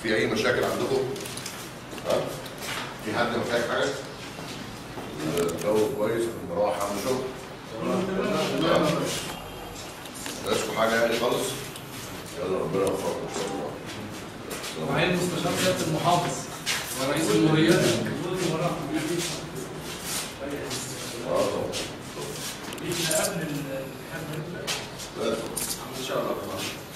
في اي مشاكل عندكم؟ ها؟ في حد محتاج حاجه؟ الجو كويس المروحه عامل شغل؟ ناقصكم حاجه يعني خالص؟ يلا ربنا يوفقكم ان شاء الله وعين مستشار سياده المحافظ ورئيس الجمهوريه اه طبعا قبل الامتحان لازم ان شاء الله